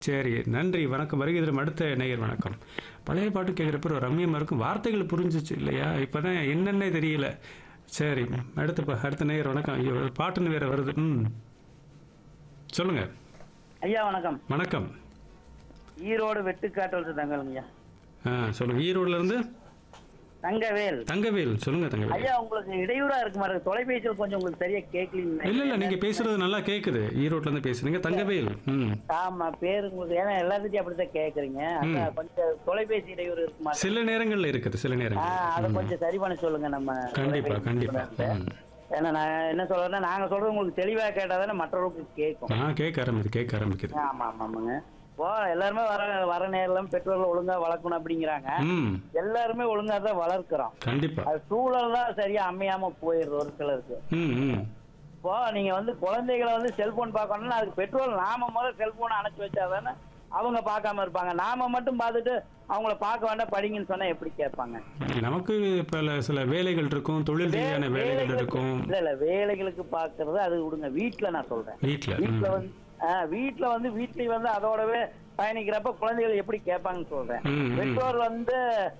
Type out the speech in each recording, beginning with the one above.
சரி நன்றி வணக்கம் வருகிறதும் அடுத்த நேயர் வணக்கம் பழைய பாட்டு கேட்குறப்ப ஒரு ரம்யமாக இருக்கும் வார்த்தைகள் புரிஞ்சிச்சு இல்லையா இப்போ தான் என்னென்ன தெரியல சரி அடுத்த பா- அடுத்த நேயர் வணக்கம் ஐயோ பாட்டுன்னு வேற வருது ம் சொல்லுங்க ஐயா வணக்கம் வணக்கம் ஈரோடு வெட்டுக்காட்டல் தங்கலுங்கய்யா ஆ சொல்லுங்க ஈரோடுல இருந்து தங்கவேல் தங்கவேல் சொல்லுங்க தங்கவேல் ஐயா உங்களுக்கு இடையூறா இருக்கு மாதிரி தொலைபேசியில் கொஞ்சம் உங்களுக்கு சரியா கேட்கலீங்க இல்ல இல்ல நீங்க பேசுறது நல்லா கேக்குது ஈரோட்ல இருந்து பேசுறீங்க தங்கவேல் ம் ஆமா பேரு உங்களுக்கு ஏன்னா எல்லாத்துட்டையும் அப்படித்தான் கேக்குறீங்க அதான் கொஞ்சம் தொலைபேசி இடையூறு இருக்கு மாதிரி சில நேரங்கள்ல இருக்குது சில ஆ நேரங்கள் அதை கொஞ்சம் சரி பண்ண சொல்லுங்க நம்ம கண்டிப்பா தொலைபேசி கண்டிப்பா நிபுணர்கிட்ட. ம். ஏன்னா நான் என்ன சொல்றேன்னா நாங்க சொல்றது உங்களுக்கு தெளிவா கேட்டா தானே மற்றவர்களுக்கு கேட்கும் ஆ கேட்க ஆரம்பிக்குது கேட்க ஆரம்பிக்குது ஆமா ஆமா ஆமாங்க இப்போ எல்லாருமே வர வர நேரம் பெற்றோர்கள் ஒழுங்கா வளர்க்கணும் அப்படிங்கிறாங்க ம் எல்லாருமே ஒழுங்கா தான் வளர்க்கிறோம் கண்டிப்பா அது சூழல் தான் சரியா அமையாம போயிடுது ஒரு சிலருக்கு ம் ம் இப்போ நீங்க வந்து குழந்தைகளை வந்து செல்போன் பார்க்கணும்னா அதுக்கு பெட்ரோல் நாம முதல்ல செல்போனை அணைச்சு வச்சா தானே அவங்க பார்க்காம இருப்பாங்க நாம மட்டும் பார்த்துட்டு அவங்கள பார்க்க வேண்டாம் படிங்கன்னு சொன்னா எப்படி கேட்பாங்க நமக்கு பல சில வேலைகள் இருக்கும் தொழில் ரீதியான வேலைகள் வேலைகளுக்கு- இருக்கும் இல்ல இல்ல வேலைகளுக்கு பார்க்கறது அது விடுங்க வீட்டுல நான் சொல்றேன் வீட்ல வீட்டுல ம். வந்து ஆஹ் வீட்டுல வந்து வீட்லயும் வந்து அதோடவே பயணிக்கிறப்ப குழந்தைகள் எப்படி கேட்பாங்கன்னு சொல்றேன் ம், ம். பெற்றோர் வந்து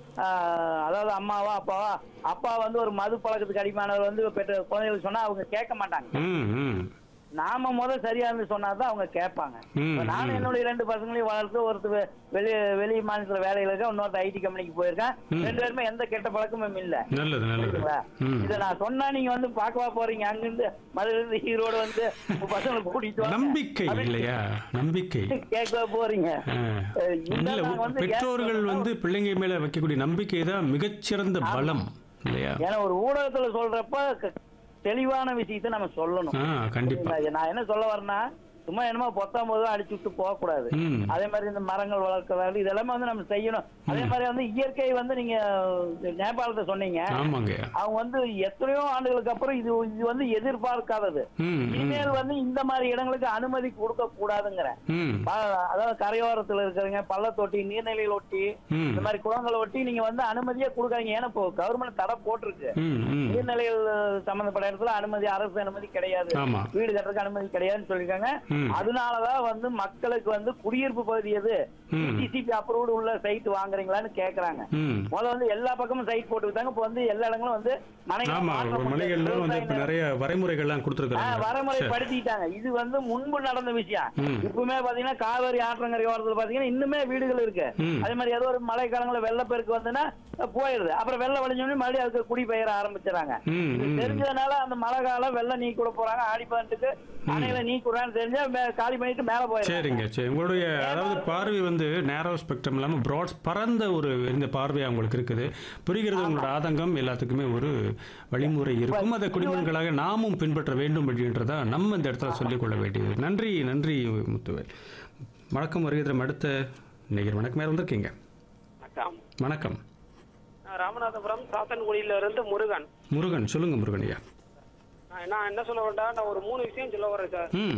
ஆஹ், அதாவது அம்மாவா அப்பாவா அப்பா வந்து ஒரு மது பழக்கத்துக்கு அடிமானவர் வந்து பெற்ற குழந்தைகளுக்கு சொன்னா அவங்க கேட்க மாட்டாங்க ம் ம் நாம முதல் சரியா இருந்து சொன்னாதான் அவங்க கேட்பாங்க ம், இப்ப நானும் ம். என்னுடைய ரெண்டு பசங்களையும் வளர்த்து ஒருத்தர் வெ- வெளி வெளி மாநிலத்துல வேலையில இருக்க இன்னொருத்தர் ஐடி கம்பெனிக்கு போயிருக்கேன் ம். ரெண்டு பேருமே எந்த கெட்ட பழக்கமும் இல்ல நல்லது நல்லது புரியுதுங்களா? ம் இத நான் சொன்னா நீங்க வந்து பார்க்கவா போறீங்க அங்கிருந்து மதுரையில இருந்து ஈரோடு வந்து உங்க பசங்களை கூட்டிட்டு வாங்க. நம்பிக்கை அப்படின்னு இல்லையா நம்பிக்கை கேட்கவா போறீங்க ஆ. அஹ் இந்த இல்ல நாங்க வந்து பெற்றோர்கள் கேட்கறோம். வந்து பிள்ளைங்க மேல வைக்கக்கூடிய நம்பிக்கை தான் மிகச்சிறந்த பலம் இல்லையா ஏன்னா ஒரு ஊடகத்துல சொல்றப்ப க- தெளிவான விஷயத்த நம்ம சொல்லணும் ஆ கண்டிப்பா புரியுதுங்களா? நான் என்ன சொல்ல வரேன்னா சும்மா என்னமோ பொத்தாம் போதும் அடிச்சு விட்டு போக கூடாது ம் அதே மாதிரி இந்த மரங்கள் வளர்க்கறது இதெல்லாமே வந்து நம்ம செய்யணும் அதே மாதிரி வந்து இயற்கை வந்து நீங்க நேபாளத்தை சொன்னீங்க ஆமாங்க அவங்க வந்து எத்தனையோ ஆண்டுகளுக்கு அப்புறம் இது இது வந்து எதிர்பார்க்காதது ம் ம் இனிமேல் வந்து இந்த மாதிரி இடங்களுக்கு அனுமதி கொடுக்க கூடாதுங்கிறேன் ம் ப- அதாவது கரையோரத்துல இருக்கிறவங்க பள்ளத்தொட்டி நீர்நிலைகள் ஒட்டி ம் இந்த மாதிரி குளங்களை ஒட்டி நீங்க வந்து அனுமதியே கொடுக்காதீங்க ஏன்னா இப்போ கவர்மெண்ட் தடை போட்டிருக்கு ம் ம் நீர்நிலைகள் சம்பந்தப்பட்ட இடத்துல அனுமதி அரசு அனுமதி கிடையாது ஆமா வீடு கட்டுறதுக்கு அனுமதி கிடையாதுன்னு சொல்லியிருக்காங்க ம் அதனாலதான் வந்து மக்களுக்கு வந்து குடியிருப்பு பகுதி எது ம். டிசிபி அப்ரூவ்டு உள்ள சைட் வாங்குறீங்களான்னு கேக்குறாங்க ம் முதல்ல வந்து எல்லா பக்கமும் சைட் போட்டு விட்டாங்க இப்போ வந்து எல்லா இடங்களும் வந்து மனைகள் ஆமா ஒரு மலைகள்ல வந்து இப்ப நிறைய வரைமுறைகள்லாம் கொடுத்துருக்காங்க வரமுறைப்படுத்திட்டாங்க இது வந்து முன்பு நடந்த விஷயம் ம். இப்பவுமே பாத்தீங்கன்னா காவேரி ஆற்றங்கரை ஓரத்துல பாத்தீங்கன்னா இன்னுமே வீடுகள் இருக்கு ம். அதே மாதிரி ஏதோ ஒரு மழை காலங்களில் வெள்ளப்பெருக்கு வந்துன்னா போயிடுது அப்புறம் வெள்ளம் வழிஞ்சோடனே மறுபடியும் அதுக்கு குடிபெயர ஆரம்பிச்சிடறாங்க ம் இது ம் தெரிஞ்சதுனால அந்த மழை காலம் வெள்ளம் நீக்கி விட போறாங்க ஆடி பதினெட்டுக்கு அணையில நீக்கி விடுறான்னு தெரிஞ்சா மே- காலி பண்ணிட்டு மேல போயிடுறாங்க சரிங்க சரி உங்களுடைய அதாவது பார்வை வந்து நேரோ ஸ்பெக்ட்ரம் இல்லாமல் ப்ராட் பரந்த ஒரு இந்த பார்வை அவங்களுக்கு இருக்குது புரிகிறது உங்களோட ஆதங்கம் எல்லாத்துக்குமே ஒரு வழிமுறை இருக்கும் அதை குடிமகன்களாக நாமும் பின்பற்ற வேண்டும் அப்படின்றதா நம்ம இந்த இடத்துல சொல்லிக்கொள்ள வேண்டியது நன்றி நன்றி முத்துவேல் வணக்கம் வருகிறோம் அடுத்த நேயர் வணக்கம் மேலே வந்திருக்கீங்க வணக்கம் வணக்கம் நான் ராமநாதபுரம் சாத்தன்குடியில இருந்து முருகன் முருகன் சொல்லுங்க முருகன் ஐயா நான் நான் என்ன சொல்ல வேண்டா நான் ஒரு மூணு விஷயம் சொல்ல வரேன் சார் ம்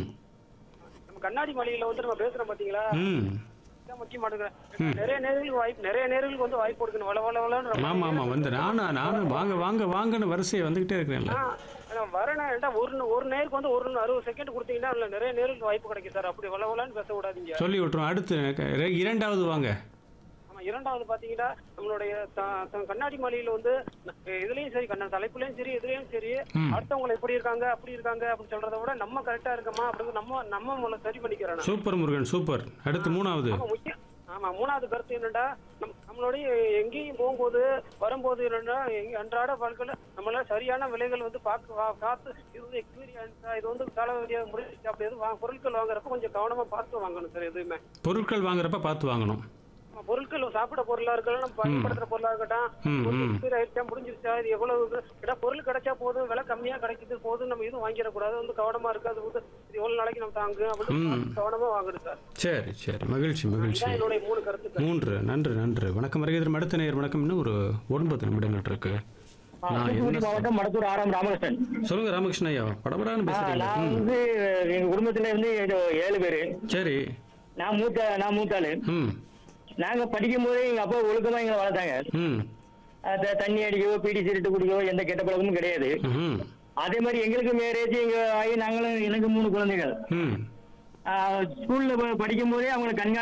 நம்ம கண்ணாடி மலையில வந்து நம்ம பேசுறோம் பாத்தீங்களா ம் இதான் முக்கிய மாட்டேங்கிறேன் நிறைய நேர்களுக்கு வாய்ப்பு நிறைய நேர்களுக்கு வந்து வாய்ப்பு கொடுக்கணும் வள வள வளன்னு ரொம்ப ஆமாம் ஆமாம் வந்து நானும் நானும் வாங்க வாங்க வாங்கன்னு வரிசையை வந்துக்கிட்டே இருக்கிறேன்ல ஆ, நான் வரேன்னா ஏன்டா ஒரு ஒரு நேருக்கு வந்து ஒரு அறுபது செகண்ட் கொடுத்தீங்கன்னா அதுல நிறைய நேருக்கு வாய்ப்பு கிடைக்கும் சார் அப்படி வள வளன்னு பேச விடாதீங்க சொல்லி விட்டுரும் அடுத்து இர- இரண்டாவது வாங்க ஆமா இரண்டாவது பாத்தீங்கன்னா நம்மளுடைய த- த- கண்ணாடி மலையில வந்து அஹ், இதுலயும் சரி கண்ண தலைப்புலயும் சரி இதுலயும் சரி ம். அடுத்தவங்க எப்படி இருக்காங்க அப்படி இருக்காங்க அப்படின்னு சொல்றதை விட நம்ம கரெக்டா இருக்கமா அப்படின்னு நம்ம நம்ம முதல்ல சரி பண்ணிக்கிறோம் நான். சூப்பர் முருகன் சூப்பர் அடுத்து மூணாவது ஆமா, முக்கியம் ஆமா மூணாவது கருத்து என்னடா நம் நம்மளுடைய எங்கேயும் போகும்போது வரும்போது என்னன்னா எங்க அன்றாட வாழ்க்கையில நம்மளால சரியான விலைகள் வந்து பார்க்க வா- பார்த்து இது வந்து எக்ஸ்பீரியன்ஸா இது வந்து காலவரியா முடிச்சு அப்படி எதுவும் வா- பொருட்கள் வாங்குறப்ப கொஞ்சம் கவனமா பார்த்து வாங்கணும் சார் எதுவுமே பொருட்கள் வாங்குறப்ப பார்த்து வாங்கணும் ஆமா, பொருட்கள் சாப்பிட பொருளா இருக்கட்டும் நம்ம பயன்படுத்துற பொருளா இருக்கட்டும் ம், பொருள் ம். expire ஆயிடுச்சா முடிஞ்சிருச்சா இது எவ்வளவு இது? ஏடா பொருள் கிடைச்சா போதும் விலை கம்மியா கிடைக்குது போதும் நம்ம எதுவும் வாங்கிடக்கூடாது வந்து கவனமா இருக்கு அது வந்து இது எவ்வளவு நாளைக்கு நம்ம தாங்கு அப்படின்னு ம். பார்த்து கவனமா வாங்கணும் சார் சரி சரி மகிழ்ச்சி மகிழ்ச்சி இதான் என்னுடைய மூணு கருத்துக்கள் மூன்று நன்று நன்று வணக்கம் வருகிறது அடுத்த நேயர் வணக்கம் இன்னும் ஒரு ஒன்பது நிமிடங்கள் இருக்கு நான் தூத்துக்குடி என்ன மாவட்டம் மடத்தூர் ஆறாம் ராமகிருஷ்ணன் சொல்லுங்க ராமகிருஷ்ண ஐயா படபடான்னு ஆ, பேசுறீங்க நான் ம். வந்து எங்க குடும்பத்துல இருந்து இது ஏழு பேரு சரி நான் மூத்த நான் மூத்தாளு ம் நாங்க படிக்கும் போதே எங்க அப்பா ஒழுக்கமா எங்களை வளர்த்தாங்க ம் அது தண்ணி அடிக்கவோ பீடி சிரிட்டு குடிக்கவோ எந்த கெட்ட பழக்கமும் கிடையாது ம் அதே மாதிரி எங்களுக்கு மேரேஜ் எங்க ஆகி நாங்களும் எனக்கு மூணு குழந்தைகள் ம் ஸ்கூல்ல படிக்கும் போதே அவங்களை கண்காணி